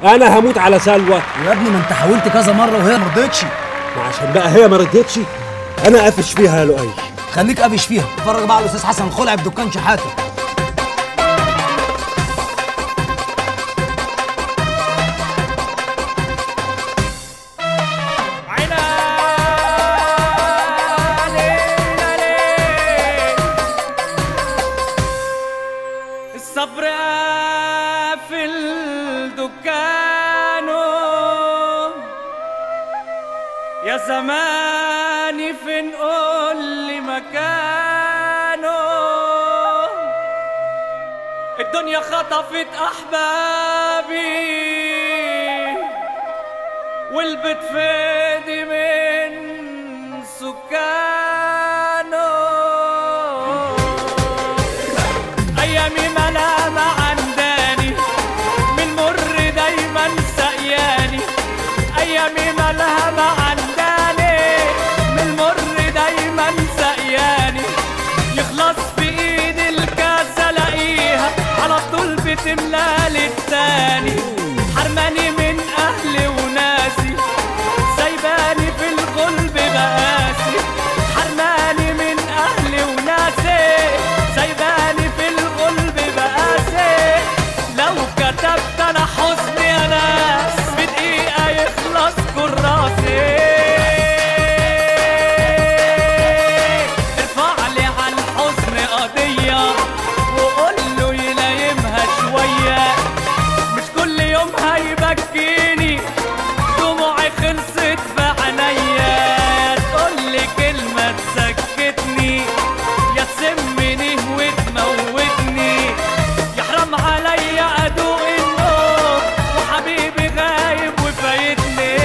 انا هموت على سلوى يا ابني ما انت حاولت كذا مره وهي ما رضتش ما عشان بقى هي ما رضتش انا قافش فيها يا لؤي خليك قافش فيها اتفرج بقى على الاستاذ حسن خلع في دكان شحاته الصبر في الدكان يا زماني فين قول لي مكانه الدنيا خطفت احبابي والبيت فادي من سكانه ايامي ملامة عنداني من مر دايما سقياني ايامي ملامة عنداني من مر دايما سقياني يخلص في ايد الكاس الاقيها على طول بتملى التاني حرماني من اهلي وناسي سايباني في الغلب بقاسي حرماني من اهلي وناسي سايباني في الغلب بقاسي لو كتبت انا حزني يا ناس بدقيقة يخلص كراسي ارفع لي عن الحزن قضية وقول له يلايمها شوية مش كل يوم هيبكيني دموعي خلصت في عينيا تقول لي كلمة تسكتني يا تسمني وتموتني يا حرام عليا ادوق النوم وحبيبي غايب وفايتني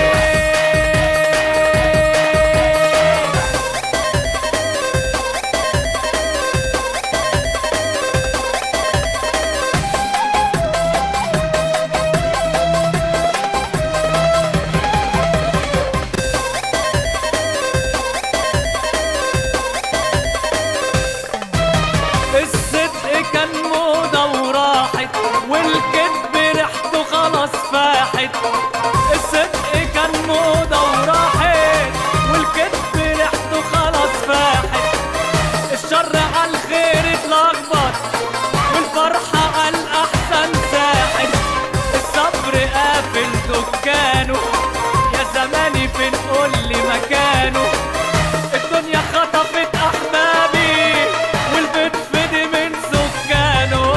الصدق كان موضة وراحت والكذب ريحته خلاص فاحت الصدق كان موضة وراحت والكذب ريحته خلاص فاحت الشر على الخير اتلخبط والفرحة على الأحسن ساحت الصبر قافل دكانه يا زماني فين قول لي مكانه الدنيا خطفت احبابي والبيت فدي من سكانه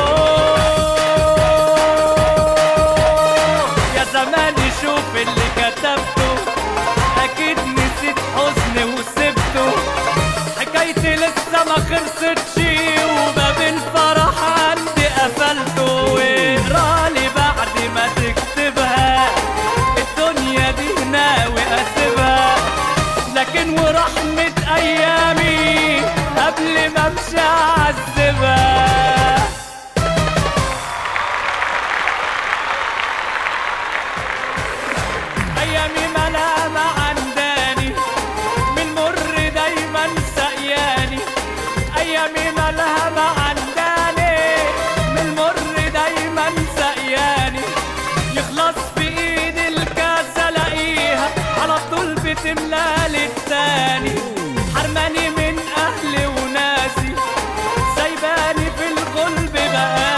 يا زماني شوف اللي كتبته اكيد نسيت حزني وسبته حكايتي لسه ما خلصتش وباب الفرح عندي قفلته واقرالي بعد ما تكتبها الدنيا دي ناوي اسيبها لكن ورحمة ايامي قبل ما امشي اعذبها ايامي ملامة عنداني من مر دايما سقياني ايامي ملامة عنداني من مر دايما سقياني يخلص في ايد الكاس الاقيها على طول بتملى التاني حرماني من اهلي وناسي سايباني في الغلب بقى